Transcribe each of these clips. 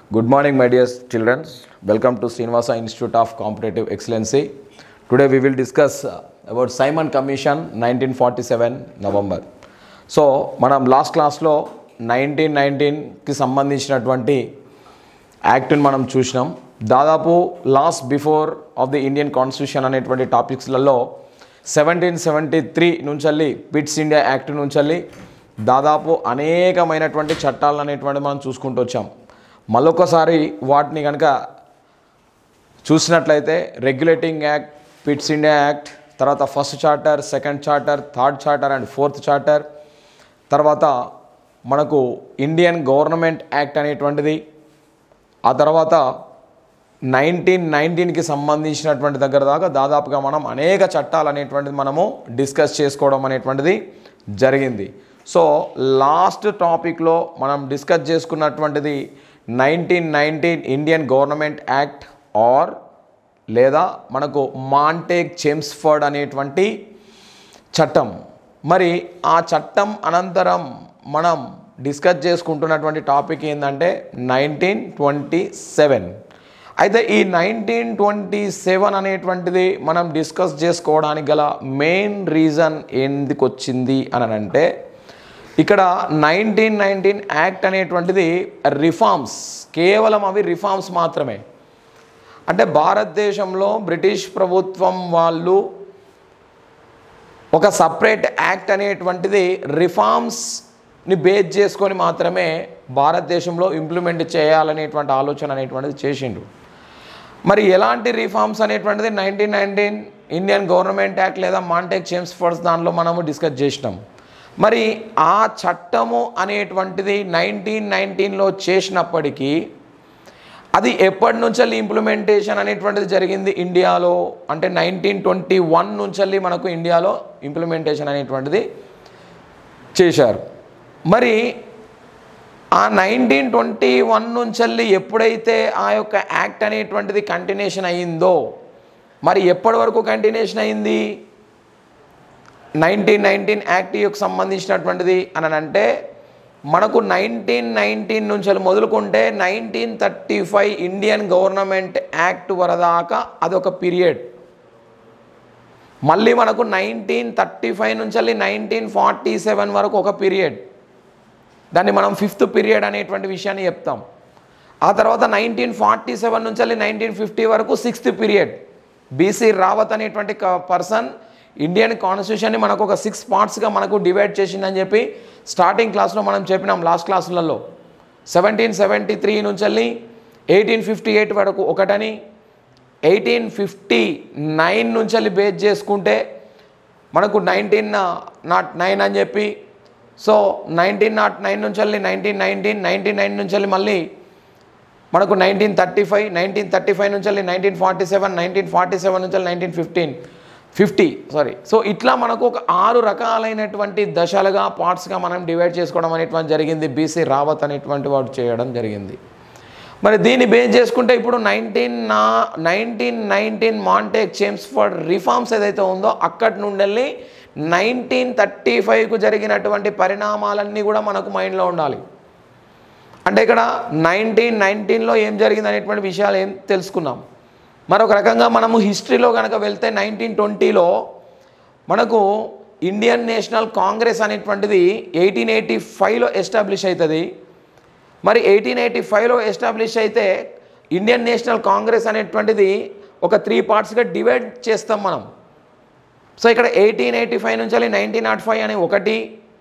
Good morning, my dear children. Welcome to Srinivasa Institute of Competitive Excellency. Today we will discuss uh, about Simon Commission 1947 November. So మనం last క్లాస్లో nineteen నైన్టీన్కి సంబంధించినటువంటి యాక్ట్ని మనం చూసినాం దాదాపు last before of the Indian constitution అనేటువంటి టాపిక్స్లలో సెవెంటీన్ సెవెంటీ త్రీ నుంచెల్లి పిట్స్ ఇండియా యాక్ట్ నుంచెల్లి దాదాపు అనేకమైనటువంటి చట్టాలు అనేటువంటి మనం చూసుకుంటూ వచ్చాం మళ్ళొకసారి వాటిని కనుక చూసినట్లయితే regulating act Pitt's India act తర్వాత first charter second charter third charter and fourth charter తర్వాత మనకు ఇండియన్ గవర్నమెంట్ యాక్ట్ అనేటువంటిది ఆ తర్వాత నైన్టీన్ నైన్టీన్కి సంబంధించినటువంటి దగ్గర దాకా దాదాపుగా మనం అనేక చట్టాలు అనేటువంటిది మనము డిస్కస్ చేసుకోవడం అనేటువంటిది జరిగింది సో లాస్ట్ టాపిక్లో మనం డిస్కస్ చేసుకున్నటువంటిది nineteen nineteen Indian government act or లేదా మనకు మాంటేక్ చెమ్స్ఫర్డ్ అనేటువంటి చట్టం మరి ఆ చట్టం అనంతరం మనం డిస్కస్ చేసుకుంటున్నటువంటి టాపిక్ ఏంటంటే నైన్టీన్ ట్వంటీ సెవెన్ అయితే ఈ నైన్టీన్ ట్వంటీ సెవెన్ అనేటువంటిది మనం డిస్కస్ చేసుకోవడానికి గల మెయిన్ రీజన్ ఎందుకు వచ్చింది అని అంటే ఇక్కడ నైన్టీన్ నైన్టీన్ యాక్ట్ అనేటువంటిది రిఫార్మ్స్ కేవలం అవి రిఫార్మ్స్ మాత్రమే అంటే భారతదేశంలో బ్రిటిష్ ప్రభుత్వం వాళ్ళు ఒక సపరేట్ యాక్ట్ అనేటువంటిది రిఫార్మ్స్ని బేస్ చేసుకొని మాత్రమే భారతదేశంలో ఇంప్లిమెంట్ చేయాలనేటువంటి ఆలోచన అనేటువంటిది చేసిండ్రు మరి ఎలాంటి రిఫార్మ్స్ అనేటువంటిది nineteen nineteen Indian government act లేదా మాంటెక్ చేమ్స్ ఫోర్స్ దానిలో మనము డిస్కస్ చేసినాం మరి ఆ చట్టము అనేటువంటిది నైన్టీన్ నైన్టీన్లో చేసినప్పటికీ అది ఎప్పటి నుంచి ఇంప్లిమెంటేషన్ అనేటువంటిది జరిగింది ఇండియాలో అంటే నైన్టీన్ ట్వంటీ వన్ నుంచి మనకు ఇండియాలో ఇంప్లిమెంటేషన్ అనేటువంటిది చేశారు మరి ఆ నైన్టీన్ ట్వంటీ వన్ నుంచి ఎప్పుడైతే ఆ యొక్క యాక్ట్ అనేటువంటిది కంటిన్యూషన్ అయ్యిందో మరి ఎప్పటి వరకు కంటిన్యూషన్ అయింది నైన్టీన్ నైన్టీన్ యాక్ట్కి సంబంధించినటువంటిది అని అంటే మనకు నైన్టీన్ నైన్టీన్ నుంచి మొదలుకుంటే nineteen thirty five Indian government act వరదాకా అదొక పీరియడ్ మళ్ళీ మనకు నైన్టీన్ థర్టీ ఫైవ్ నుంచి నైన్టీన్ ఫార్టీ సెవెన్ వరకు ఒక పీరియడ్ దాన్ని మనం ఫిఫ్త్ పీరియడ్ అనేటువంటి విషయాన్ని చెప్తాం ఆ తర్వాత నైన్టీన్ ఫార్టీ సెవెన్ నుంచి నైన్టీన్ ఫిఫ్టీ వరకు సిక్స్త్ పీరియడ్ బీసీ రావత్ అనేటువంటి పర్సన్ ఇండియన్ కాన్స్టిట్యూషన్ని మనకు ఒక సిక్స్ పార్ట్స్గా మనకు డివైడ్ చేసిందని చెప్పి స్టార్టింగ్ క్లాస్లో మనం చెప్పినాం లాస్ట్ క్లాసులలో సెవెంటీన్ సెవెంటీ త్రీ నుంచి ఎయిటీన్ ఫిఫ్టీ ఎయిట్ వరకు ఒకటని ఎయిటీన్ ఫిఫ్టీ నైన్ నుంచి బేస్ చేసుకుంటే మనకు నైన్టీన్ నాట్ నైన్ అని చెప్పి సో నైన్టీన్ నాట్ నైన్ నుంచి నైన్టీన్ నైన్టీన్ నైన్టీన్ నైన్ నుంచి మళ్ళీ మనకు nineteen thirty five nineteen thirty five నుంచి nineteen forty seven nineteen forty seven నుంచి nineteen fifteen fifty sorry so ఇట్లా మనకు ఒక ఆరు రకాలైనటువంటి దశలుగా పార్ట్స్గా మనం డివైడ్ చేసుకోవడం అనేటువంటి జరిగింది బీసీ రావత్ అనేటువంటి వాడు చేయడం జరిగింది మరి దీన్ని బేస్ చేసుకుంటే ఇప్పుడు నైన్టీన్ నా nineteen nineteen Montagu Chelmsford reforms ఏదైతే ఉందో అక్కడి నుండి వెళ్ళి నైన్టీన్ థర్టీ ఫైవ్కు జరిగినటువంటి పరిణామాలన్నీ కూడా మనకు మైండ్లో ఉండాలి అంటే ఇక్కడ నైన్టీన్ నైన్టీన్లో ఏం జరిగింది అనేటువంటి విషయాలు ఏం తెలుసుకున్నాం మరొక రకంగా మనము హిస్టరీలో కనుక వెళ్తే నైన్టీన్ ట్వంటీలో మనకు ఇండియన్ నేషనల్ కాంగ్రెస్ అనేటువంటిది ఎయిటీన్ ఎయిటీ ఫైవ్లో ఎస్టాబ్లిష్ అవుతుంది మరి ఎయిటీన్ ఎయిటీ ఫైవ్లో ఎస్టాబ్లిష్ అయితే ఇండియన్ నేషనల్ కాంగ్రెస్ అనేటువంటిది ఒక త్రీ పార్ట్స్గా డివైడ్ చేస్తాం మనం సో ఇక్కడ ఎయిటీన్ ఎయిటీ ఫైవ్ నుంచి నైన్టీన్ నాట్ ఫైవ్ అని ఒకటి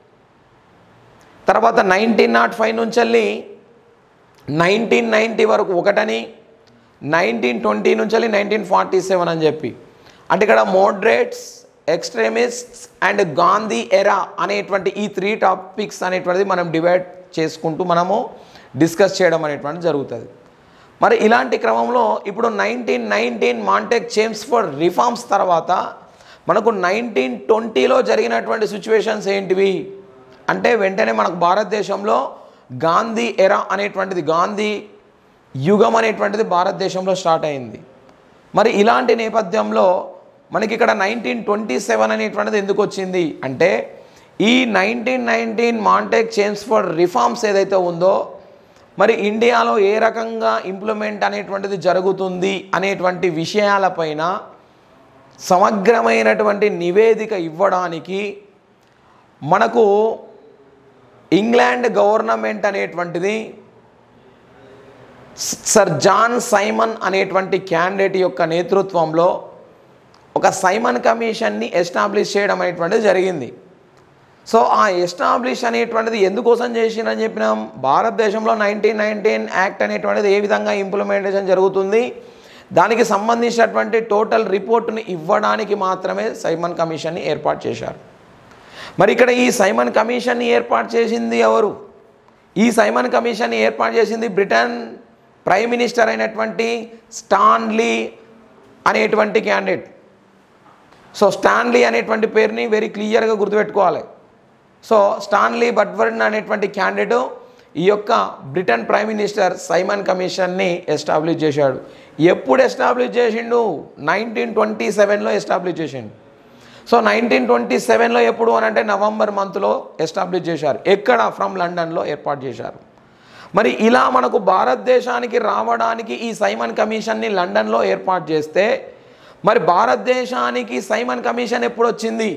తర్వాత నైన్టీన్ నాట్ ఫైవ్ నుంచి నైన్టీన్ నైంటీ వరకు ఒకటని నైన్టీన్ ట్వంటీ నుంచి నైన్టీన్ ఫార్టీ సెవెన్ అని చెప్పి అంటే ఇక్కడ మోడ్రేట్స్ ఎక్స్ట్రీమిస్ట్స్ అండ్ గాంధీ ఎరా అనేటువంటి ఈ త్రీ టాపిక్స్ అనేటువంటిది మనం డివైడ్ చేసుకుంటూ మనము డిస్కస్ చేయడం అనేటువంటి జరుగుతుంది మరి ఇలాంటి క్రమంలో ఇప్పుడు nineteen nineteen Montagu Chelmsford reforms తర్వాత మనకు నైన్టీన్ ట్వంటీలో జరిగినటువంటి సిచ్యువేషన్స్ ఏంటివి అంటే వెంటనే మనకు భారతదేశంలో గాంధీ ఎరా అనేటువంటిది గాంధీ యుగం అనేటువంటిది భారతదేశంలో స్టార్ట్ అయింది మరి ఇలాంటి నేపథ్యంలో మనకి ఇక్కడ నైన్టీన్ ట్వంటీ సెవెన్ అనేటువంటిది ఎందుకు వచ్చింది అంటే ఈ nineteen nineteen Montagu Chelmsford reforms ఏదైతే ఉందో మరి ఇండియాలో ఏ రకంగా ఇంప్లిమెంట్ అనేటువంటిది జరుగుతుంది అనేటువంటి విషయాలపైన సమగ్రమైనటువంటి నివేదిక ఇవ్వడానికి మనకు ఇంగ్లాండ్ గవర్నమెంట్ అనేటువంటిది సర్ జాన్ సైమన్ అనేటువంటి క్యాండిడేట్ యొక్క నేతృత్వంలో ఒక సైమన్ కమిషన్ని ఎస్టాబ్లిష్ చేయడం అనేటువంటిది జరిగింది సో ఆ ఎస్టాబ్లిష్ అనేటువంటిది ఎందుకోసం చేసిందని చెప్పినాం భారతదేశంలో నైన్టీన్ నైన్టీన్ యాక్ట్ అనేటువంటిది ఏ విధంగా ఇంప్లిమెంటేషన్ జరుగుతుంది దానికి సంబంధించినటువంటి టోటల్ రిపోర్ట్ని ఇవ్వడానికి మాత్రమే సైమన్ కమిషన్ని ఏర్పాటు చేశారు మరి ఇక్కడ ఈ సైమన్ కమిషన్ని ఏర్పాటు చేసింది ఎవరు ఈ సైమన్ కమిషన్ని ఏర్పాటు చేసింది బ్రిటన్ ప్రైమ్ మినిస్టర్ అయినటువంటి స్టాన్లీ అనేటువంటి క్యాండిడేట్ సో స్టాన్లీ అనేటువంటి పేరుని వెరీ క్లియర్గా గుర్తుపెట్టుకోవాలి సో స్టాన్లీ బట్వర్న్ అనేటువంటి క్యాండిడేట్ ఈ యొక్క బ్రిటన్ ప్రైమ్ మినిస్టర్ సైమన్ కమిషన్ని ఎస్టాబ్లిష్ చేశాడు ఎప్పుడు ఎస్టాబ్లిష్ చేసిండు నైన్టీన్ ట్వంటీ సెవెన్లో ఎస్టాబ్లిష్ చేసిండు సో నైన్టీన్ ట్వంటీ సెవెన్లో ఎప్పుడు అని అంటే నవంబర్ మంత్లో ఎస్టాబ్లిష్ చేశారు ఎక్కడ ఫ్రమ్ లండన్లో ఏర్పాటు చేశారు మరి ఇలా మనకు భారతదేశానికి రావడానికి ఈ సైమన్ కమిషన్ని లండన్లో ఏర్పాటు చేస్తే మరి భారతదేశానికి సైమన్ కమిషన్ ఎప్పుడు వచ్చింది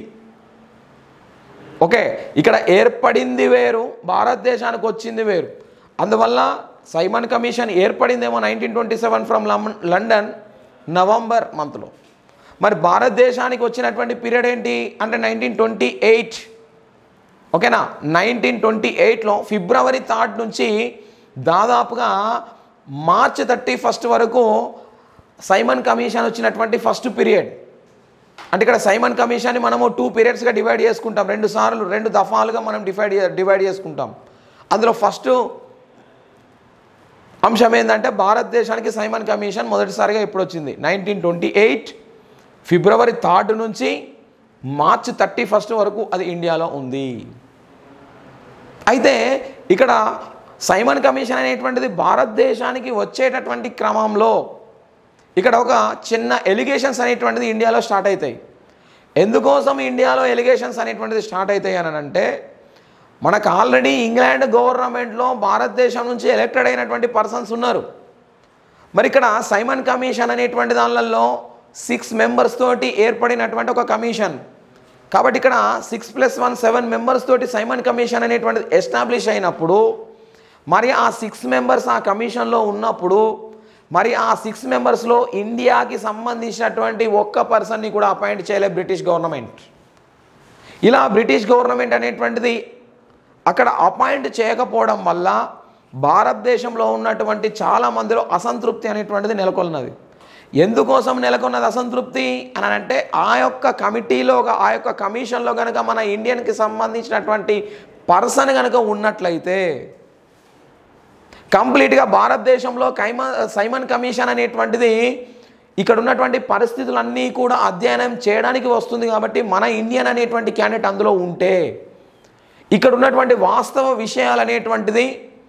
ఓకే ఇక్కడ ఏర్పడింది వేరు భారతదేశానికి వచ్చింది వేరు అందువల్ల సైమన్ కమిషన్ ఏర్పడిందేమో nineteen twenty seven from London November మంత్లో మరి భారతదేశానికి వచ్చినటువంటి పీరియడ్ ఏంటి అంటే నైన్టీన్ ట్వంటీ ఎయిట్ ఓకేనా నైన్టీన్ ట్వంటీ ఎయిట్లో ఫిబ్రవరి థర్డ్ నుంచి దాదాపుగా మార్చ్ థర్టీ ఫస్ట్ వరకు సైమన్ కమిషన్ వచ్చినటువంటి ఫస్ట్ పీరియడ్ అంటే ఇక్కడ సైమన్ కమిషన్ని మనము టూ పీరియడ్స్గా డివైడ్ చేసుకుంటాం రెండు సార్లు రెండు దఫాలుగా మనం డివైడ్ డివైడ్ చేసుకుంటాం అందులో ఫస్ట్ అంశం ఏంటంటే భారతదేశానికి సైమన్ కమిషన్ మొదటిసారిగా ఎప్పుడు వచ్చింది nineteen twenty eight February third నుంచి మార్చ్ థర్టీ ఫస్ట్ వరకు అది ఇండియాలో ఉంది అయితే ఇక్కడ సైమన్ కమిషన్ అనేటువంటిది భారతదేశానికి వచ్చేటటువంటి క్రమంలో ఇక్కడ ఒక చిన్న ఎలిగేషన్స్ అనేటువంటిది ఇండియాలో స్టార్ట్ అవుతాయి ఎందుకోసం ఇండియాలో ఎలిగేషన్స్ అనేటువంటిది స్టార్ట్ అవుతాయి అని అంటే మనకు ఆల్రెడీ ఇంగ్లాండ్ గవర్నమెంట్లో భారతదేశం నుంచి ఎలక్టెడ్ అయినటువంటి పర్సన్స్ ఉన్నారు మరి ఇక్కడ సైమన్ కమిషన్ అనేటువంటి దానిలలో సిక్స్ మెంబర్స్ తోటి ఏర్పడినటువంటి ఒక కమిషన్ కాబట్టి ఇక్కడ six plus one seven members తోటి సైమన్ కమిషన్ అనేటువంటిది ఎస్టాబ్లిష్ అయినప్పుడు మరి ఆ సిక్స్ మెంబర్స్ ఆ కమిషన్లో ఉన్నప్పుడు మరి ఆ సిక్స్ మెంబర్స్లో ఇండియాకి సంబంధించినటువంటి ఒక్క పర్సన్ని కూడా అపాయింట్ చేయలేదు బ్రిటిష్ గవర్నమెంట్ ఇలా బ్రిటిష్ గవర్నమెంట్ అనేటువంటిది అక్కడ అపాయింట్ చేయకపోవడం వల్ల భారతదేశంలో ఉన్నటువంటి చాలా మందిలో అసంతృప్తి అనేటువంటిది నెలకొన్నది ఎందుకోసం నెలకొన్నది అసంతృప్తి అని అంటే ఆ యొక్క కమిటీలో ఆ యొక్క కమిషన్లో కనుక మన ఇండియన్కి సంబంధించినటువంటి పర్సన్ కనుక ఉన్నట్లయితే కంప్లీట్గా భారతదేశంలో కైమ సైమన్ కమిషన్ అనేటువంటిది ఇక్కడ ఉన్నటువంటి పరిస్థితులన్నీ కూడా అధ్యయనం చేయడానికి వస్తుంది కాబట్టి మన ఇండియన్ అనేటువంటి క్యాండిడేట్ అందులో ఉంటే ఇక్కడ ఉన్నటువంటి వాస్తవ విషయాలు అనేటువంటిది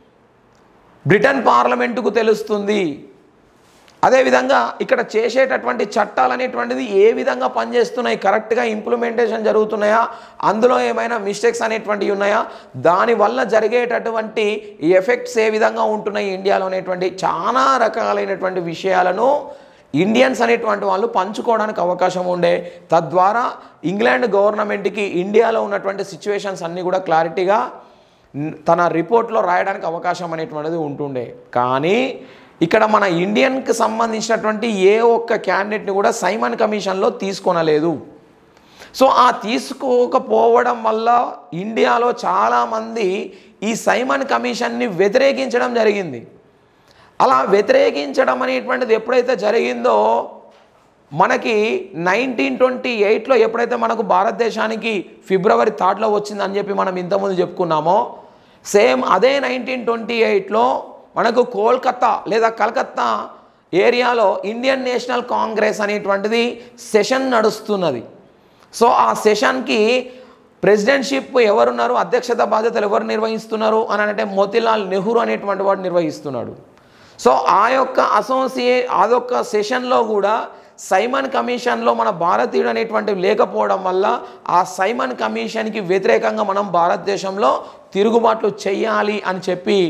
బ్రిటన్ పార్లమెంటుకు తెలుస్తుంది అదేవిధంగా ఇక్కడ చేసేటటువంటి చట్టాలు అనేటువంటిది ఏ విధంగా పనిచేస్తున్నాయి కరెక్ట్గా ఇంప్లిమెంటేషన్ జరుగుతున్నాయా అందులో ఏమైనా మిస్టేక్స్ అనేటువంటివి ఉన్నాయా దానివల్ల జరిగేటటువంటి ఎఫెక్ట్స్ ఏ విధంగా ఉంటున్నాయి ఇండియాలో అనేటువంటి చాలా రకాలైనటువంటి విషయాలను ఇండియన్స్ అనేటువంటి వాళ్ళు పంచుకోవడానికి అవకాశం ఉండే తద్వారా ఇంగ్లాండ్ గవర్నమెంట్కి ఇండియాలో ఉన్నటువంటి సిచ్యువేషన్స్ అన్నీ కూడా క్లారిటీగా న్- తన రిపోర్ట్లో రాయడానికి అవకాశం అనేటువంటిది ఉంటుండే కానీ ఇక్కడ మన ఇండియన్కి సంబంధించినటువంటి ఏ ఒక్క క్యాండిడేట్ని కూడా సైమన్ కమిషన్లో తీసుకొనలేదు సో ఆ తీసుకోకపోవడం వల్ల ఇండియాలో చాలామంది ఈ సైమన్ కమిషన్ని వ్యతిరేకించడం జరిగింది అలా వ్యతిరేకించడం అనేటువంటిది ఎప్పుడైతే జరిగిందో మనకి నైన్టీన్ ట్వంటీ ఎయిట్లో ఎప్పుడైతే మనకు భారతదేశానికి ఫిబ్రవరి థర్డ్లో వచ్చిందని చెప్పి మనం ఇంతకుముందు చెప్పుకున్నామో సేమ్ అదే నైన్టీన్ ట్వంటీ ఎయిట్లో మనకు కోల్కత్తా లేదా కలకత్తా ఏరియాలో ఇండియన్ నేషనల్ కాంగ్రెస్ అనేటువంటిది సెషన్ నడుస్తున్నది సో ఆ సెషన్కి ప్రెసిడెంట్షిప్ ఎవరున్నారు అధ్యక్షత బాధ్యతలు ఎవరు నిర్వహిస్తున్నారు అని అంటే మోతిలాల్ నెహ్రూ అనేటువంటి వాడు నిర్వహిస్తున్నాడు సో ఆ యొక్క అసోసియే అదొక సెషన్లో కూడా సైమన్ కమిషన్లో మన భారతీయుడు అనేటువంటి లేకపోవడం వల్ల ఆ సైమన్ కమిషన్కి వ్యతిరేకంగా మనం భారతదేశంలో తిరుగుబాట్లు చేయాలి అని చెప్పి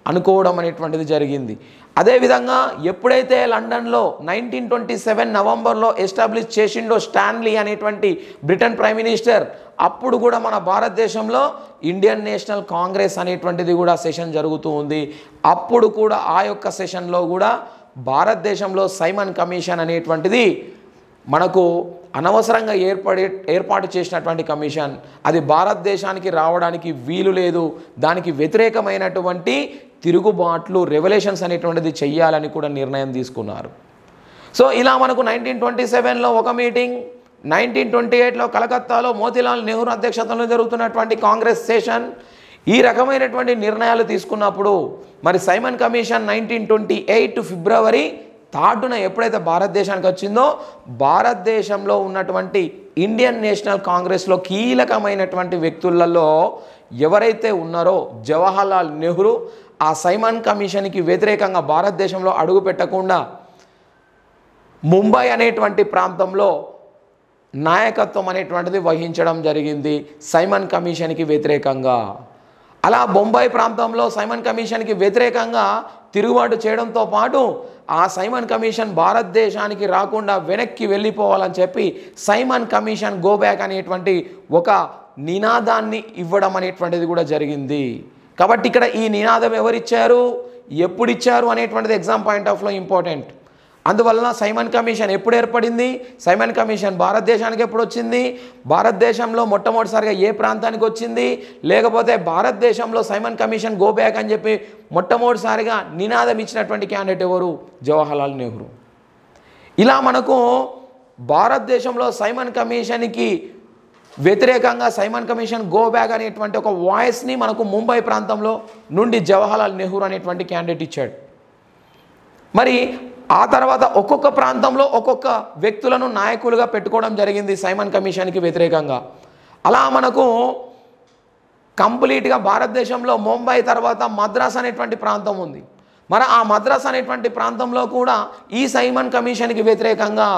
అనుకోవడం అనేటువంటిది జరిగింది అదేవిధంగా ఎప్పుడైతే లండన్లో నైన్టీన్ ట్వంటీ సెవెన్ నవంబర్లో ఎస్టాబ్లిష్ చేసిండో స్టాన్లీ అనేటువంటి బ్రిటన్ ప్రైమ్ మినిస్టర్ అప్పుడు కూడా మన భారతదేశంలో ఇండియన్ నేషనల్ కాంగ్రెస్ అనేటువంటిది కూడా సెషన్ జరుగుతూ ఉంది అప్పుడు కూడా ఆ యొక్క సెషన్లో కూడా భారతదేశంలో సైమన్ కమిషన్ అనేటువంటిది మనకు అనవసరంగా ఏర్పడి ఏర్పాటు చేసినటువంటి కమిషన్ అది భారతదేశానికి రావడానికి వీలు లేదు దానికి వ్యతిరేకమైనటువంటి తిరుగుబాట్లు రెవల్యూషన్స్ అనేటువంటిది చెయ్యాలని కూడా నిర్ణయం తీసుకున్నారు సో ఇలా మనకు నైన్టీన్ ట్వంటీ సెవెన్లో ఒక మీటింగ్ నైన్టీన్ ట్వంటీ ఎయిట్లో కలకత్తాలో మోతీలాల్ నెహ్రూ అధ్యక్షతలో జరుగుతున్నటువంటి కాంగ్రెస్ సెషన్ ఈ రకమైనటువంటి నిర్ణయాలు తీసుకున్నప్పుడు మరి Simon Commission nineteen twenty eight February థర్డ్న ఎప్పుడైతే భారతదేశానికి వచ్చిందో భారతదేశంలో ఉన్నటువంటి ఇండియన్ నేషనల్ కాంగ్రెస్లో కీలకమైనటువంటి వ్యక్తులలో ఎవరైతే ఉన్నారో జవహర్లాల్ నెహ్రూ ఆ సైమన్ కమిషన్కి వ్యతిరేకంగా భారతదేశంలో అడుగు పెట్టకుండా ముంబై అనేటువంటి ప్రాంతంలో నాయకత్వం అనేటువంటిది వహించడం జరిగింది సైమన్ కమిషన్కి వ్యతిరేకంగా అలా బొంబాయి ప్రాంతంలో సైమన్ కమిషన్కి వ్యతిరేకంగా తిరుగుబాటు చేయడంతో పాటు ఆ సైమన్ కమిషన్ భారతదేశానికి రాకుండా వెనక్కి వెళ్ళిపోవాలని చెప్పి సైమన్ కమిషన్ గో బ్యాక్ అనేటువంటి ఒక నినాదాన్ని ఇవ్వడం అనేటువంటిది కూడా జరిగింది కాబట్టి ఇక్కడ ఈ నినాదం ఎవరిచ్చారు ఎప్పుడు ఇచ్చారు అనేటువంటిది ఎగ్జామ్ పాయింట్ ఆఫ్లో ఇంపార్టెంట్ అందువలన సైమన్ కమిషన్ ఎప్పుడు ఏర్పడింది సైమన్ కమిషన్ భారతదేశానికి ఎప్పుడు వచ్చింది భారతదేశంలో మొట్టమొదటిసారిగా ఏ ప్రాంతానికి వచ్చింది లేకపోతే భారతదేశంలో సైమన్ కమిషన్ గో బ్యాక్ అని చెప్పి మొట్టమొదటిసారిగా నినాదం ఇచ్చినటువంటి క్యాండిడేట్ ఎవరు జవహర్లాల్ నెహ్రూ ఇలా మనకు భారతదేశంలో సైమన్ కమిషన్కి వ్యతిరేకంగా సైమన్ కమిషన్ గో బ్యాక్ అనేటువంటి ఒక వాయిస్ని మనకు ముంబై ప్రాంతంలో నుండి జవహర్లాల్ నెహ్రూ అనేటువంటి క్యాండిడేట్ ఇచ్చాడు మరి ఆ తర్వాత ఒక్కొక్క ప్రాంతంలో ఒక్కొక్క వ్యక్తులను నాయకులుగా పెట్టుకోవడం జరిగింది సైమన్ కమిషన్కి వ్యతిరేకంగా అలా మనకు కంప్లీట్గా భారతదేశంలో ముంబై తర్వాత మద్రాస్ అనేటువంటి ప్రాంతం ఉంది మరి ఆ మద్రాస్ అనేటువంటి ప్రాంతంలో కూడా ఈ సైమన్ కమిషన్కి వ్యతిరేకంగా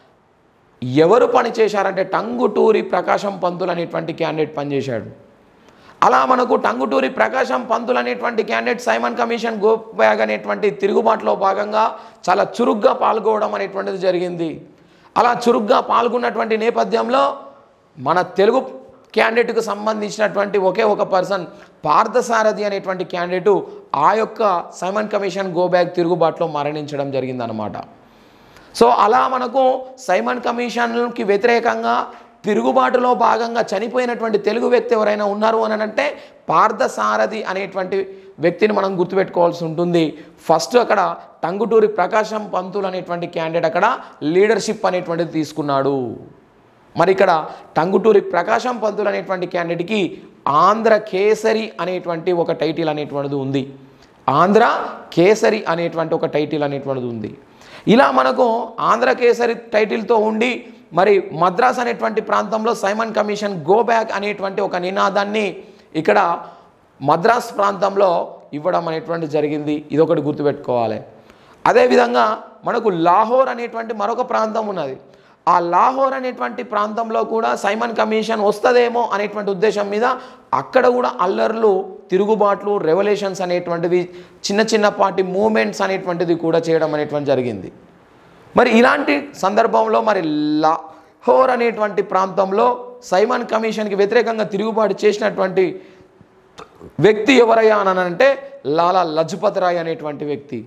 ఎవరు పనిచేశారంటే టంగుటూరి ప్రకాశం పంతులు అనేటువంటి క్యాండిడేట్ పనిచేశాడు అలా మనకు టంగుటూరి ప్రకాశం పంతులు అనేటువంటి క్యాండిడేట్ సైమన్ కమిషన్ గోబ్యాగ్ అనేటువంటి తిరుగుబాటులో భాగంగా చాలా చురుగ్గా పాల్గొనడం అనేటువంటిది జరిగింది అలా చురుగ్గా పాల్గొన్నటువంటి నేపథ్యంలో మన తెలుగు క్యాండిడేట్కు సంబంధించినటువంటి ఒకే ఒక పర్సన్ పార్థసారథి అనేటువంటి క్యాండిడేటు ఆ యొక్క సైమన్ కమిషన్ గోబ్యాగ్ తిరుగుబాటులో మరణించడం జరిగిందనమాట సో అలా మనకు సైమన్ కమిషన్కి వ్యతిరేకంగా తిరుగుబాటులో భాగంగా చనిపోయినటువంటి తెలుగు వ్యక్తి ఎవరైనా ఉన్నారు అని అంటే పార్థసారథి అనేటువంటి వ్యక్తిని మనం గుర్తుపెట్టుకోవాల్సి ఉంటుంది ఫస్ట్ అక్కడ టంగుటూరి ప్రకాశం పంతులు అనేటువంటి క్యాండిడేట్ అక్కడ లీడర్షిప్ అనేటువంటిది తీసుకున్నాడు మరి ఇక్కడ టంగుటూరి ప్రకాశం పంతులు అనేటువంటి క్యాండిడేట్కి ఆంధ్ర కేసరి అనేటువంటి ఒక టైటిల్ అనేటువంటిది ఉంది ఆంధ్ర కేసరి అనేటువంటి ఒక టైటిల్ అనేటువంటిది ఉంది ఇలా మనకు ఆంధ్ర కేసరి టైటిల్తో ఉండి మరి మద్రాస్ అనేటువంటి ప్రాంతంలో సైమన్ కమిషన్ గో బ్యాక్ అనేటువంటి ఒక నినాదాన్ని ఇక్కడ మద్రాస్ ప్రాంతంలో ఇవ్వడం అనేటువంటి జరిగింది ఇదొకటి గుర్తుపెట్టుకోవాలి అదేవిధంగా మనకు లాహోర్ అనేటువంటి మరొక ప్రాంతం ఉన్నది ఆ లాహోర్ అనేటువంటి ప్రాంతంలో కూడా సైమన్ కమిషన్ వస్తుందేమో అనేటువంటి ఉద్దేశం మీద అక్కడ కూడా అల్లర్లు తిరుగుబాట్లు రెవల్యూషన్స్ అనేటువంటివి చిన్న చిన్నపాటి మూమెంట్స్ అనేటువంటిది కూడా చేయడం అనేటువంటి జరిగింది మరి ఇలాంటి సందర్భంలో మరి లాహోర్ అనేటువంటి ప్రాంతంలో సైమన్ కమిషన్కి వ్యతిరేకంగా తిరుగుబాటు చేసినటువంటి వ్యక్తి ఎవరయ్యా అని అంటే లాలా లజపత్ రాయ్ అనేటువంటి వ్యక్తి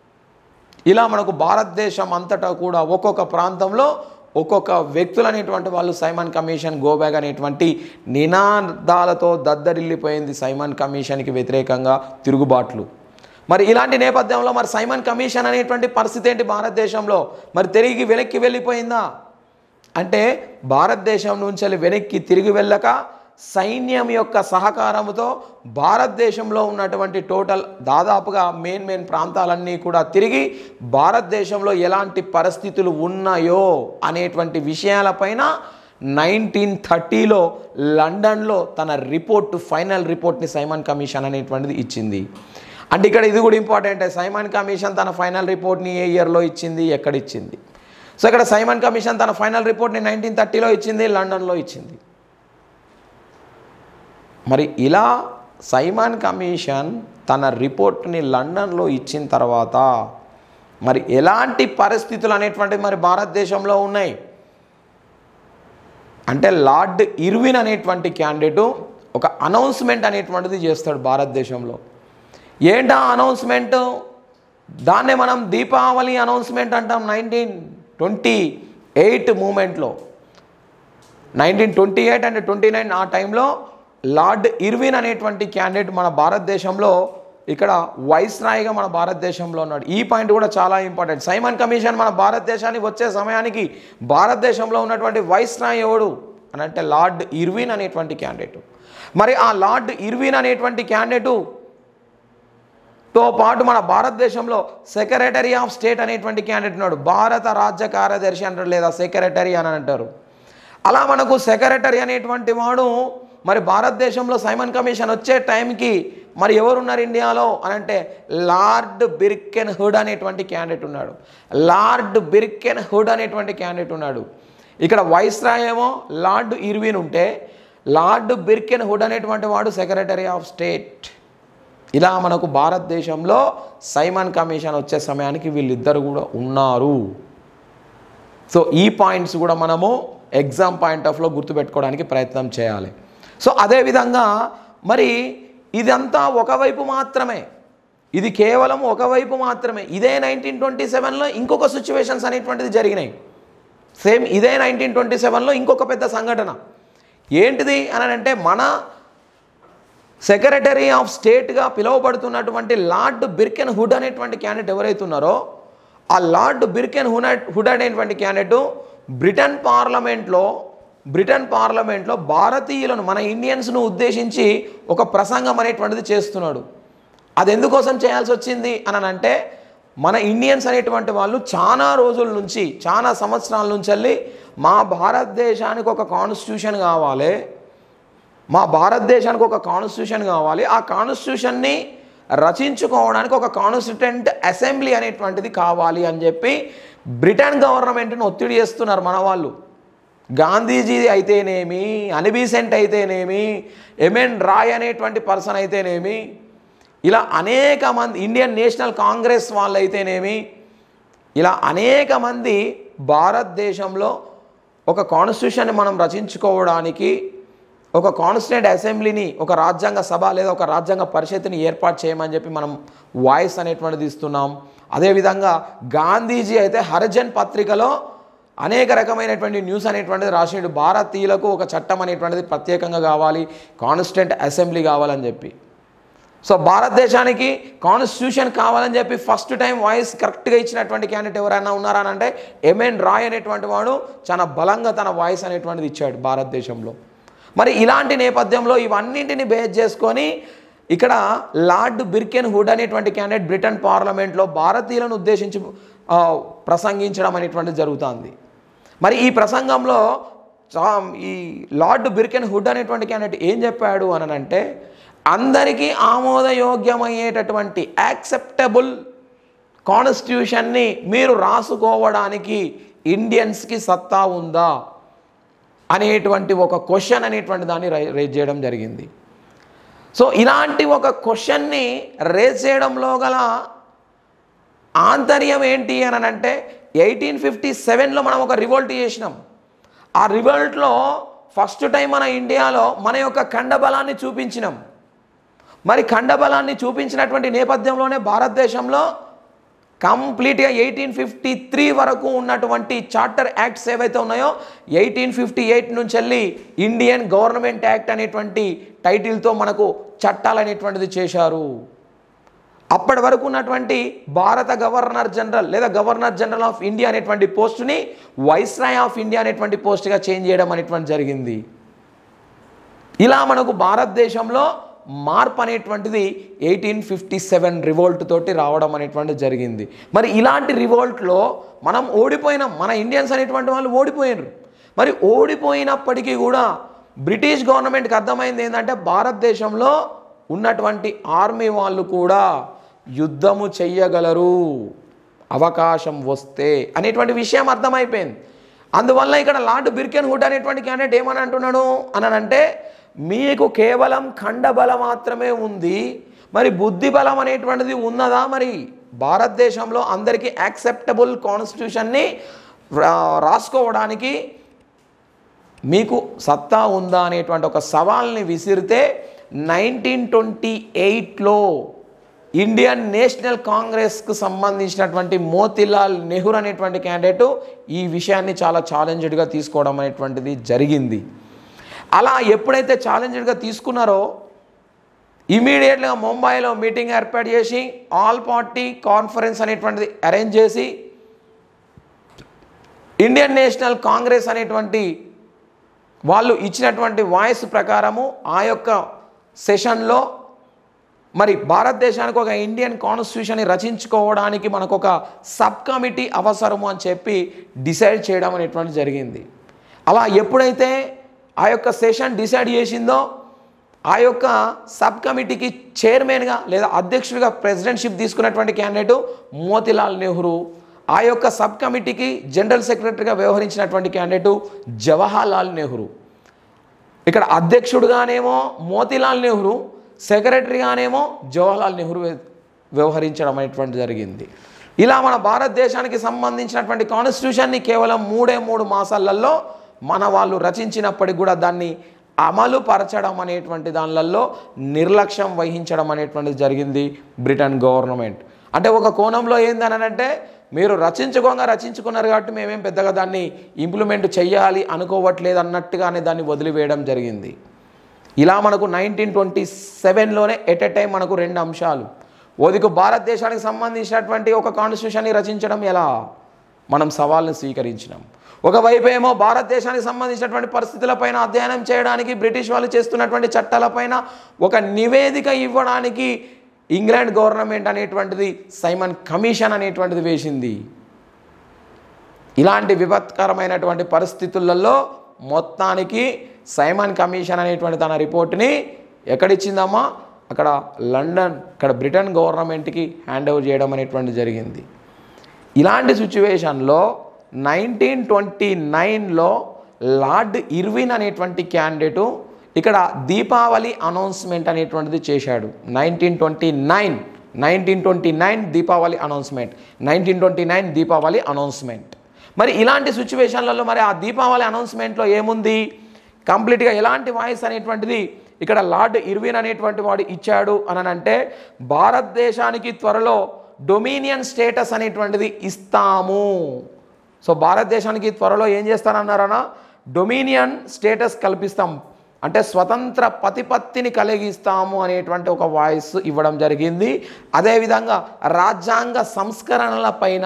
ఇలా మనకు భారతదేశం అంతటా కూడా ఒక్కొక్క ప్రాంతంలో ఒక్కొక్క వ్యక్తులు అనేటువంటి వాళ్ళు సైమన్ కమిషన్ గోబ్యాగ్ అనేటువంటి నినాదాలతో దద్దరిల్లిపోయింది సైమన్ కమిషన్కి వ్యతిరేకంగా తిరుగుబాట్లు మరి ఇలాంటి నేపథ్యంలో మరి సైమన్ కమిషన్ అనేటువంటి పరిస్థితి ఏంటి భారతదేశంలో మరి తిరిగి వెనక్కి వెళ్ళిపోయిందా అంటే భారతదేశం నుంచి వెనక్కి తిరిగి వెళ్ళక సైన్యం యొక్క సహకారంతో భారతదేశంలో ఉన్నటువంటి టోటల్ దాదాపుగా మెయిన్ మెయిన్ ప్రాంతాలన్నీ కూడా తిరిగి భారతదేశంలో ఎలాంటి పరిస్థితులు ఉన్నాయో అనేటువంటి విషయాలపైన నైన్టీన్ థర్టీలో లండన్లో తన రిపోర్ట్ ఫైనల్ రిపోర్ట్ని సైమన్ కమిషన్ అనేటువంటిది ఇచ్చింది అంటే ఇక్కడ ఇది కూడా ఇంపార్టెంట్ సైమన్ కమిషన్ తన ఫైనల్ రిపోర్ట్ని ఏ ఇయర్లో ఇచ్చింది ఎక్కడ ఇచ్చింది సో ఇక్కడ సైమన్ కమిషన్ తన ఫైనల్ రిపోర్ట్ని నైన్టీన్ థర్టీలో ఇచ్చింది లండన్లో ఇచ్చింది మరి ఇలా సైమాన్ కమిషన్ తన రిపోర్ట్ని లండన్లో ఇచ్చిన తర్వాత మరి ఎలాంటి పరిస్థితులు అనేటువంటివి మరి భారతదేశంలో ఉన్నాయి అంటే లార్డ్ ఇర్విన్ అనేటువంటి క్యాండిడేటు ఒక అనౌన్స్మెంట్ అనేటువంటిది చేస్తాడు భారతదేశంలో ఏంటా అనౌన్స్మెంట్ దాన్నే మనం దీపావళి అనౌన్స్మెంట్ అంటాం నైన్టీన్ ట్వంటీ ఎయిట్ మూమెంట్లో nineteen twenty eight and twenty nine ఆ టైంలో లార్డ్ ఇర్విన్ అనేటువంటి క్యాండిడేట్ మన భారతదేశంలో ఇక్కడ వైస్ రాయ్గా మన భారతదేశంలో ఉన్నాడు ఈ పాయింట్ కూడా చాలా ఇంపార్టెంట్ సైమన్ కమిషన్ మన భారతదేశానికి వచ్చే సమయానికి భారతదేశంలో ఉన్నటువంటి వైస్ రాయ్ ఎవడు అని అంటే లార్డ్ ఇర్విన్ అనేటువంటి క్యాండిడేట్ మరి ఆ లార్డ్ ఇర్విన్ అనేటువంటి క్యాండిడేటు తో పాటు మన భారతదేశంలో సెక్రటరీ ఆఫ్ స్టేట్ అనేటువంటి క్యాండిడేట్ ఉన్నాడు భారత రాజ్య కార్యదర్శి అంటారు లేదా సెక్రటరీ అని అంటారు అలా మనకు సెక్రటరీ అనేటువంటి వాడు మరి భారతదేశంలో సైమన్ కమిషన్ వచ్చే టైంకి మరి ఎవరున్నారు ఇండియాలో అని అంటే లార్డ్ బిర్కెన్ హుడ్ అనేటువంటి క్యాండిడేట్ ఉన్నాడు లార్డ్ బిర్కెన్ హుడ్ అనేటువంటి క్యాండిడేట్ ఉన్నాడు ఇక్కడ వైస్రాయ్ ఏమో లార్డ్ ఇర్విన్ ఉంటే లార్డ్ బిర్కెన్ హుడ్ అనేటువంటి వాడు సెక్రటరీ ఆఫ్ స్టేట్ ఇలా మనకు భారతదేశంలో సైమన్ కమిషన్ వచ్చే సమయానికి వీళ్ళిద్దరు కూడా ఉన్నారు సో ఈ పాయింట్స్ కూడా మనము ఎగ్జామ్ పాయింట్ ఆఫ్లో గుర్తుపెట్టుకోవడానికి ప్రయత్నం చేయాలి సో అదేవిధంగా మరి ఇదంతా ఒకవైపు మాత్రమే ఇది కేవలం ఒకవైపు మాత్రమే ఇదే నైన్టీన్ ట్వంటీ సెవెన్లో ఇంకొక సిచ్యువేషన్స్ అనేటువంటిది జరిగినాయి సేమ్ ఇదే నైన్టీన్ ట్వంటీ సెవెన్లో ఇంకొక పెద్ద సంఘటన ఏంటిది అని అంటే మన సెక్రటరీ ఆఫ్ స్టేట్గా పిలువబడుతున్నటువంటి లార్డ్ బిర్కెన్ హుడ్ అనేటువంటి క్యాండిడేట్ ఎవరైతే ఉన్నారో ఆ లార్డ్ బిర్కెన్ హుడ్ హుడ్ అనేటువంటి క్యాండిడేట్ బ్రిటన్ పార్లమెంట్లో బ్రిటన్ పార్లమెంట్లో భారతీయులను మన ఇండియన్స్ను ఉద్దేశించి ఒక ప్రసంగం అనేటువంటిది చేస్తున్నాడు అది ఎందుకోసం చేయాల్సి వచ్చింది అని అంటే మన ఇండియన్స్ అనేటువంటి వాళ్ళు చాలా రోజుల నుంచి చాలా సంవత్సరాల నుంచి వెళ్ళి మా భారతదేశానికి ఒక కాన్స్టిట్యూషన్ కావాలి మా భారతదేశానికి ఒక కాన్స్టిట్యూషన్ కావాలి ఆ కాన్స్టిట్యూషన్ని రచించుకోవడానికి ఒక కాన్స్టిట్యూంట్ అసెంబ్లీ అనేటువంటిది కావాలి అని చెప్పి బ్రిటన్ గవర్నమెంట్ని ఒత్తిడి చేస్తున్నారు మన వాళ్ళు గాంధీజీ అయితేనేమి అనిబీసెంట్ అయితేనేమి ఎంఎన్ రాయ్ అనేటువంటి పర్సన్ అయితేనేమి ఇలా అనేక మంది ఇండియన్ నేషనల్ కాంగ్రెస్ వాళ్ళు అయితేనేమి ఇలా అనేక మంది భారతదేశంలో ఒక కాన్స్టిట్యూషన్ని మనం రచించుకోవడానికి ఒక కాన్స్టిట్యూంట్ అసెంబ్లీని ఒక రాజ్యాంగ సభ లేదా ఒక రాజ్యాంగ పరిషత్ని ఏర్పాటు చేయమని చెప్పి మనం వాయిస్ అనేటువంటిది ఇస్తున్నాం అదేవిధంగా గాంధీజీ అయితే హరిజన్ పత్రికలో అనేక రకమైనటువంటి న్యూస్ అనేటువంటిది రాసిండు భారతీయులకు ఒక చట్టం అనేటువంటిది ప్రత్యేకంగా కావాలి కాన్స్టిట్యూంట్ అసెంబ్లీ కావాలని చెప్పి సో భారతదేశానికి కాన్స్టిట్యూషన్ కావాలని చెప్పి ఫస్ట్ టైం వాయిస్ కరెక్ట్గా ఇచ్చినటువంటి క్యాండిడేట్ ఎవరైనా ఉన్నారా అని అంటే ఎంఎన్ రాయ్ అనేటువంటి వాడు చాలా బలంగా తన వాయిస్ అనేటువంటిది ఇచ్చాడు భారతదేశంలో మరి ఇలాంటి నేపథ్యంలో ఇవన్నింటిని బేస్ చేసుకొని ఇక్కడ లార్డ్ బిర్కెన్ హుడ్ అనేటువంటి క్యాండిడేట్ బ్రిటన్ పార్లమెంట్లో భారతీయులను ఉద్దేశించి ఆ, ప్రసంగించడం అనేటువంటిది జరుగుతుంది మరి ఈ ప్రసంగంలో చా- ఈ లార్డ్ బిర్కెన్ హుడ్ అనేటువంటి క్యాండిడేట్ ఏం చెప్పాడు అని అంటే అందరికీ ఆమోదయోగ్యమయ్యేటటువంటి యాక్సెప్టబుల్ కాన్స్టిట్యూషన్ని మీరు రాసుకోవడానికి ఇండియన్స్కి సత్తా ఉందా అనేటువంటి ఒక క్వశ్చన్ అనేటువంటి దాన్ని రై- రేజ్ చేయడం జరిగింది సో ఇలాంటి ఒక క్వశ్చన్ని రేజ్ చేయడంలో గల ఆంతర్యం ఏంటి అని అంటే ఎయిటీన్ ఫిఫ్టీ సెవెన్లో మనం ఒక రివోల్ట్ చేసినాం ఆ రివోల్ట్లో ఫస్ట్ టైం మన ఇండియాలో మన యొక్క ఖండబలాన్ని చూపించినాం మరి ఖండబలాన్ని చూపించినటువంటి నేపథ్యంలోనే భారతదేశంలో కంప్లీట్గా ఎయిటీన్ ఫిఫ్టీ త్రీ వరకు ఉన్నటువంటి చార్టర్ యాక్ట్స్ ఏవైతే ఉన్నాయో ఎయిటీన్ ఫిఫ్టీ ఎయిట్ నుంచి వెళ్ళి ఇండియన్ గవర్నమెంట్ యాక్ట్ అనేటువంటి టైటిల్తో మనకు చట్టాలు అనేటువంటిది చేశారు అప్పటి వరకు ఉన్నటువంటి భారత గవర్నర్ జనరల్ లేదా గవర్నర్ జనరల్ ఆఫ్ ఇండియా అనేటువంటి పోస్టుని వైస్రాయ్ ఆఫ్ ఇండియా అనేటువంటి పోస్ట్గా చేంజ్ చేయడం అనేటువంటి జరిగింది ఇలా మనకు భారతదేశంలో మార్పు అనేటువంటిది ఎయిటీన్ ఫిఫ్టీ సెవెన్ రివోల్ట్ తోటి రావడం అనేటువంటిది జరిగింది మరి ఇలాంటి రివోల్ట్లో మనం ఓడిపోయినాం మన ఇండియన్స్ అనేటువంటి వాళ్ళు ఓడిపోయినారు మరి ఓడిపోయినప్పటికీ కూడా బ్రిటిష్ గవర్నమెంట్కి అర్థమైంది ఏంటంటే భారతదేశంలో ఉన్నటువంటి ఆర్మీ వాళ్ళు కూడా యుద్ధము చెయ్యగలరు అవకాశం వస్తే అనేటువంటి విషయం అర్థమైపోయింది అందువల్ల ఇక్కడ లార్డ్ బిర్కెన్ హుడ్ అనేటువంటి క్యాండిడేట్ ఏమని అంటున్నాడు అని అంటే మీకు కేవలం ఖండబల మాత్రమే ఉంది మరి బుద్ధి బలం అనేటువంటిది ఉన్నదా మరి భారతదేశంలో అందరికీ యాక్సెప్టబుల్ కాన్స్టిట్యూషన్ని రా- రాసుకోవడానికి మీకు సత్తా ఉందా అనేటువంటి ఒక సవాల్ని విసిరితే నైన్టీన్ ట్వంటీ ఎయిట్లో ఇండియన్ నేషనల్ కాంగ్రెస్కు సంబంధించినటువంటి మోతిలాల్ నెహ్రూ అనేటువంటి క్యాండిడేటు ఈ విషయాన్ని చాలా ఛాలెంజ్డ్గా తీసుకోవడం అనేటువంటిది జరిగింది అలా ఎప్పుడైతే ఛాలెంజ్డ్గా తీసుకున్నారో ఇమీడియట్గా ముంబైలో మీటింగ్ ఏర్పాటు చేసి ఆల్ పార్టీ కాన్ఫరెన్స్ అనేటువంటిది అరేంజ్ చేసి ఇండియన్ నేషనల్ కాంగ్రెస్ అనేటువంటి వాళ్ళు ఇచ్చినటువంటి వాయిస్ ప్రకారము ఆ యొక్క సెషన్లో మరి భారతదేశానికి ఒక ఇండియన్ కాన్స్టిట్యూషన్ని రచించుకోవడానికి మనకు ఒక సబ్ కమిటీ అవసరము అని చెప్పి డిసైడ్ చేయడం అనేటువంటి జరిగింది అలా ఎప్పుడైతే ఆ యొక్క సెషన్ డిసైడ్ చేసిందో ఆ యొక్క సబ్ కమిటీకి చైర్మన్గా లేదా అధ్యక్షుడిగా ప్రెసిడెంట్షిప్ తీసుకున్నటువంటి క్యాండిడేటు మోతిలాల్ నెహ్రూ ఆ యొక్క సబ్ కమిటీకి జనరల్ సెక్రటరీగా వ్యవహరించినటువంటి క్యాండిడేటు జవహర్లాల్ నెహ్రూ ఇక్కడ అధ్యక్షుడుగానేమో మోతిలాల్ నెహ్రూ సెక్రటరీగానేమో జవహర్లాల్ నెహ్రూ వ్య- వ్యవహరించడం అనేటువంటి జరిగింది ఇలా మన భారతదేశానికి సంబంధించినటువంటి కాన్స్టిట్యూషన్ని కేవలం మూడే మూడు మాసాలలో మన వాళ్ళు రచించినప్పటికి కూడా దాన్ని అమలు పరచడం అనేటువంటి దానిలలో నిర్లక్ష్యం వహించడం అనేటువంటిది జరిగింది బ్రిటన్ గవర్నమెంట్ అంటే ఒక కోణంలో ఏందనంటే మీరు రచించుకోగా రచించుకున్నారు కాబట్టి మేమేం పెద్దగా దాన్ని ఇంప్లిమెంట్ చెయ్యాలి అనుకోవట్లేదు అన్నట్టుగానే దాన్ని వదిలివేయడం జరిగింది ఇలా మనకు నైన్టీన్ ట్వంటీ సెవెన్లోనే ఎట్ ఎ టైం మనకు రెండు అంశాలు ఓదికు భారతదేశానికి సంబంధించినటువంటి ఒక కాన్స్టిట్యూషన్ని రచించడం ఎలా మనం సవాల్ని స్వీకరించినాం ఒకవైపు ఏమో భారతదేశానికి సంబంధించినటువంటి పరిస్థితులపైన అధ్యయనం చేయడానికి బ్రిటిష్ వాళ్ళు చేస్తున్నటువంటి చట్టాలపైన ఒక నివేదిక ఇవ్వడానికి ఇంగ్లాండ్ గవర్నమెంట్ అనేటువంటిది సైమన్ కమిషన్ అనేటువంటిది వేసింది ఇలాంటి విపత్కరమైనటువంటి పరిస్థితులలో మొత్తానికి సైమన్ కమిషన్ అనేటువంటి తన రిపోర్ట్ని ఎక్కడిచ్చిందమ్మా అక్కడ లండన్ ఇక్కడ బ్రిటన్ గవర్నమెంట్కి హ్యాండ్ ఓవర్ చేయడం అనేటువంటి జరిగింది ఇలాంటి సిచ్యువేషన్లో నైన్టీన్ ట్వంటీ నైన్లో లార్డ్ ఇర్విన్ అనేటువంటి క్యాండిడేటు ఇక్కడ దీపావళి అనౌన్స్మెంట్ అనేటువంటిది చేశాడు nineteen twenty nine nineteen twenty nine Deepavali announcement nineteen twenty nine Deepavali announcement మరి ఇలాంటి సిచ్యువేషన్లలో మరి ఆ దీపావళి అనౌన్స్మెంట్లో ఏముంది కంప్లీట్గా ఎలాంటి వాయిస్ అనేటువంటిది ఇక్కడ లార్డ్ ఇర్విన్ అనేటువంటి వాడు ఇచ్చాడు అని అంటే భారతదేశానికి త్వరలో డొమినియన్ స్టేటస్ అనేటువంటిది ఇస్తాము సో భారతదేశానికి త్వరలో ఏం చేస్తానన్నారనా డొమినియన్ స్టేటస్ కల్పిస్తాం అంటే స్వతంత్ర ప్రతిపత్తిని కలిగిస్తాము అనేటువంటి ఒక వాయిస్ ఇవ్వడం జరిగింది అదేవిధంగా రాజ్యాంగ సంస్కరణల పైన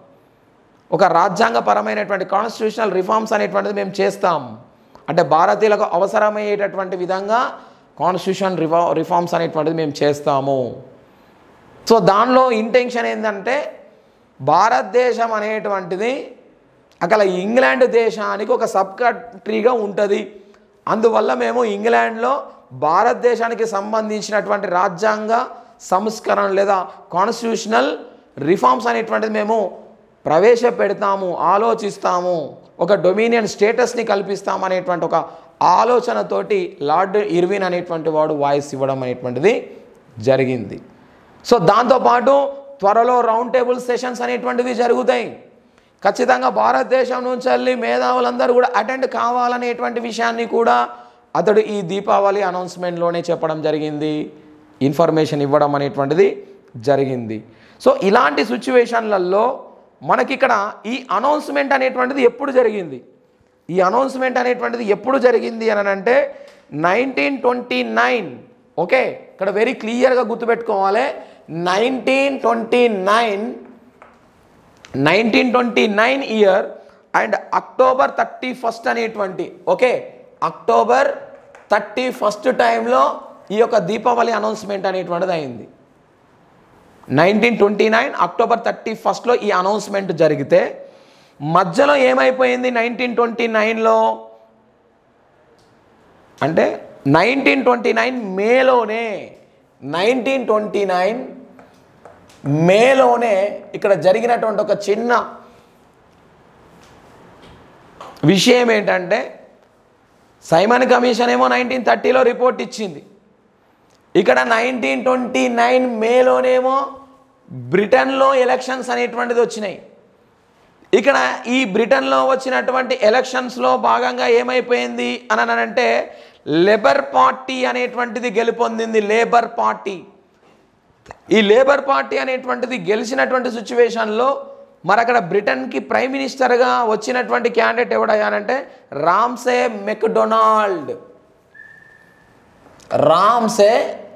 ఒక రాజ్యాంగపరమైనటువంటి కాన్స్టిట్యూషనల్ రిఫార్మ్స్ అనేటువంటిది మేము చేస్తాం అంటే భారతీయులకు అవసరమయ్యేటటువంటి విధంగా కాన్స్టిట్యూషన్ రిఫా రిఫార్మ్స్ అనేటువంటిది మేము చేస్తాము సో దానిలో ఇంటెన్షన్ ఏంటంటే భారతదేశం అనేటువంటిది అక్కడ ఇంగ్లాండ్ దేశానికి ఒక సబ్ కంట్రీగా ఉంటుంది అందువల్ల మేము ఇంగ్లాండ్లో భారతదేశానికి సంబంధించినటువంటి రాజ్యాంగ సంస్కరణ లేదా కాన్స్టిట్యూషనల్ రిఫార్మ్స్ అనేటువంటిది మేము ప్రవేశపెడతాము ఆలోచిస్తాము ఒక డొమినియన్ స్టేటస్ని కల్పిస్తాం అనేటువంటి ఒక ఆలోచనతోటి లార్డ్ ఇర్విన్ అనేటువంటి వాడు వాయిస్ ఇవ్వడం అనేటువంటిది జరిగింది సో దాంతోపాటు త్వరలో రౌండ్ టేబుల్ సెషన్స్ అనేటువంటివి జరుగుతాయి ఖచ్చితంగా భారతదేశం నుంచి వెళ్ళి మేధావులందరూ కూడా అటెండ్ కావాలనేటువంటి విషయాన్ని కూడా అతడు ఈ దీపావళి అనౌన్స్మెంట్లోనే చెప్పడం జరిగింది ఇన్ఫర్మేషన్ ఇవ్వడం అనేటువంటిది జరిగింది సో ఇలాంటి సిచ్యువేషన్లలో మనకిక్కడ ఈ అనౌన్స్మెంట్ అనేటువంటిది ఎప్పుడు జరిగింది ఈ అనౌన్స్మెంట్ అనేటువంటిది ఎప్పుడు జరిగింది అని అంటే నైన్టీన్ ట్వంటీ నైన్ ఓకే ఇక్కడ వెరీ క్లియర్గా గుర్తుపెట్టుకోవాలి nineteen twenty nine nineteen twenty nine year and October thirty first అనేటువంటి ఓకే అక్టోబర్ థర్టీ ఫస్ట్ టైంలో ఈ యొక్క దీపావళి అనౌన్స్మెంట్ అనేటువంటిది అయింది nineteen twenty nine October thirty ఫస్ట్లో ఈ అనౌన్స్మెంట్ జరిగితే మధ్యలో ఏమైపోయింది నైన్టీన్ ట్వంటీ నైన్లో అంటే నైన్టీన్ ట్వంటీ నైన్ మేలోనే నైన్టీన్ ట్వంటీ నైన్ మేలోనే ఇక్కడ జరిగినటువంటి ఒక చిన్న విషయం ఏంటంటే సైమన్ కమిషన్ ఏమో నైన్టీన్ థర్టీలో రిపోర్ట్ ఇచ్చింది ఇక్కడ నైన్టీన్ ట్వంటీ నైన్ మేలోనేమో బ్రిటన్లో ఎలక్షన్స్ అనేటువంటిది వచ్చినాయి ఇక్కడ ఈ బ్రిటన్లో వచ్చినటువంటి ఎలక్షన్స్లో భాగంగా ఏమైపోయింది అని అంటే లేబర్ పార్టీ అనేటువంటిది గెలుపొందింది లేబర్ పార్టీ ఈ లేబర్ పార్టీ అనేటువంటిది గెలిచినటువంటి సిచ్యువేషన్లో మరి అక్కడ బ్రిటన్కి ప్రైమ్ మినిస్టర్గా వచ్చినటువంటి క్యాండిడేట్ ఎవడయ్యానంటే Ramsay MacDonald Ramsay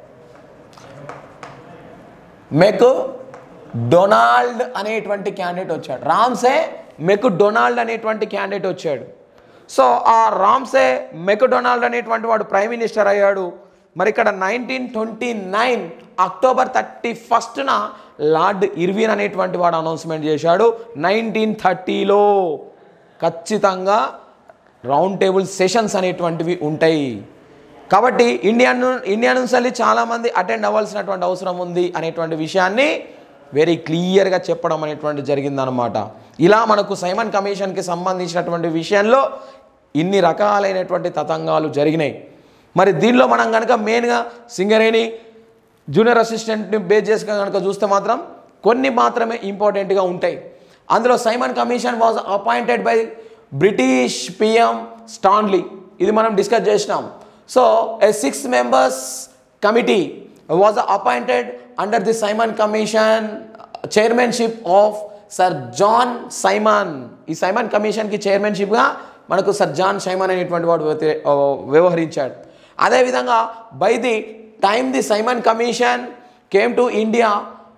MacDonald అనేటువంటి క్యాండిడేట్ వచ్చాడు రామ్సే మెక్ డొనాల్డ్ అనేటువంటి క్యాండిడేట్ వచ్చాడు సో ఆ రామ్సే మెక్ డొనాల్డ్ అనేటువంటి వాడు ప్రైమ్ మినిస్టర్ అయ్యాడు మరి ఇక్కడ nineteen twenty nine October thirty ఫస్ట్న లార్డ్ ఇర్విన్ అనేటువంటి వాడు అనౌన్స్మెంట్ చేశాడు నైన్టీన్ థర్టీలో ఖచ్చితంగా రౌండ్ టేబుల్ సెషన్స్ అనేటువంటివి ఉంటాయి కాబట్టి ఇండియా ను- ఇండియా నుంచి వెళ్ళి చాలామంది అటెండ్ అవ్వాల్సినటువంటి అవసరం ఉంది అనేటువంటి విషయాన్ని వెరీ క్లియర్గా చెప్పడం అనేటువంటి జరిగిందనమాట ఇలా మనకు సైమన్ కమిషన్కి సంబంధించినటువంటి విషయంలో ఇన్ని రకాలైనటువంటి తతంగాలు జరిగినాయి మరి దీనిలో మనం కనుక మెయిన్గా సింగరేణి జూనియర్ అసిస్టెంట్ని బేస్ చేసి కనుక చూస్తే మాత్రం కొన్ని మాత్రమే ఇంపార్టెంట్గా ఉంటాయి అందులో Simon Commission was appointed by British PM Stanley ఇది మనం డిస్కస్ చేసినాం so a six members committee was appointed under the Simon Commission chairmanship of Sir John Simon ఈ సైమన్ కమిషన్కి చైర్మన్షిప్గా మనకు సర్ జాన్ సైమన్ అనేటువంటి వాడు వ్యతి- ఆ, వ్యవహరించాడు అదేవిధంగా by the time the Simon Commission came to India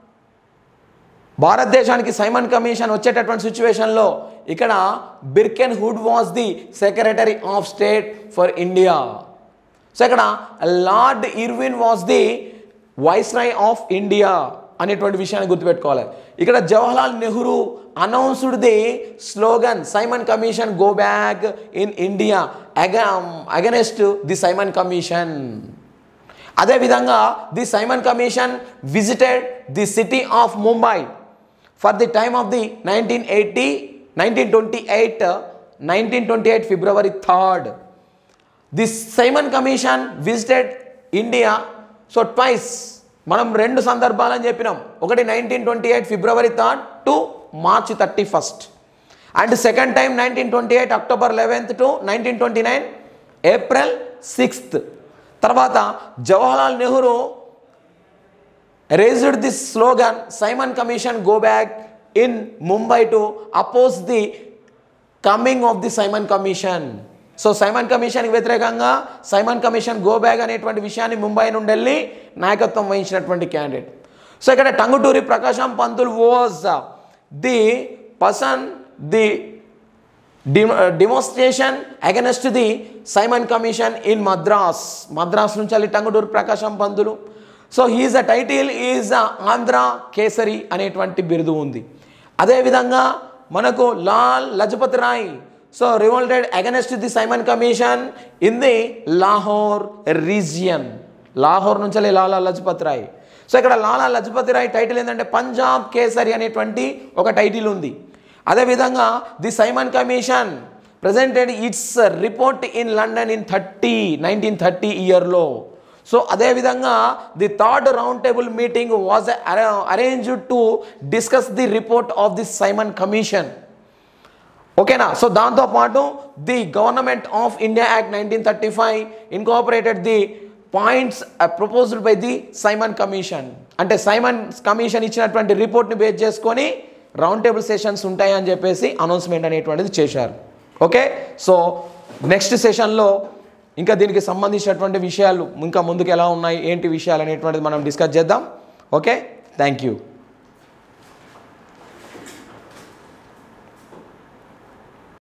భారతదేశానికి సైమన్ కమిషన్ వచ్చేటటువంటి సిచ్యువేషన్లో ఇక్కడ Birkenhead was the secretary of state for India so ఇక్కడ Lord Irwin was the viceroy of India అనేటువంటి విషయాన్ని గుర్తుపెట్టుకోవాలి ఇక్కడ Jawaharlal Nehru announced the slogan Simon Commission go back in India against the Simon Commission అదేవిధంగా the Simon Commission visited the city of Mumbai for the time of the nineteen eighty nineteen twenty eight nineteen twenty eight February third the Simon Commission visited India so twice మనం రెండు సందర్భాలని చెప్పినాం ఒకటి nineteen twenty eight February third to March thirty first and second time nineteen twenty eight October eleventh to nineteen twenty nine April sixth తర్వాత Jawaharlal Nehru raised this slogan Simon Commission go back in Mumbai to oppose the coming of the Simon Commission. So Simon కమిషన్కి వ్యతిరేకంగా Simon Commission go back అనేటువంటి విషయాన్ని ముంబై నుండి వెళ్ళి నాయకత్వం వహించినటువంటి candidate so ఇక్కడ Tanguturi Prakasam Pantulu was the person the demonstration against the Simon Commission in Madras Madras నుంచి వెళ్ళి Tanguturi Prakasam Pantulu so he's a title is Andhra Kesari అనేటువంటి బిరుదు ఉంది అదేవిధంగా మనకు Lal Lajpat Rai so revolted against the Simon Commission in the Lahore region Lahore నుంచి వెళ్ళి లాలా లజపత్ రాయ్ సో ఇక్కడ లాలా లజపతి రాయ్ టైటిల్ ఏంటంటే పంజాబ్ కేసరి అనేటువంటి ఒక టైటిల్ ఉంది అదేవిధంగా the Simon Commission presented its report in London in thirty nineteen thirty ఇయర్లో సో అదేవిధంగా the third round table meeting was arranged to discuss the report of the Simon Commission ఓకేనా so దాంతోపాటు the Government of India Act nineteen thirty five incorporated the points proposed by the Simon Commission అంటే Simon Commission ఇచ్చినటువంటి రిపోర్ట్ని base చేసుకొని round table sessions ఉంటాయని చెప్పేసి announcement అనేటువంటిది చేశారు ఓకే సో నెక్స్ట్ సెషన్లో ఇంకా దీనికి సంబంధించినటువంటి విషయాలు ఇంకా ముందుకు ఎలా ఉన్నాయి ఏంటి విషయాలు అనేటువంటిది మనం డిస్కస్ చేద్దాం ఓకే థ్యాంక్ యూ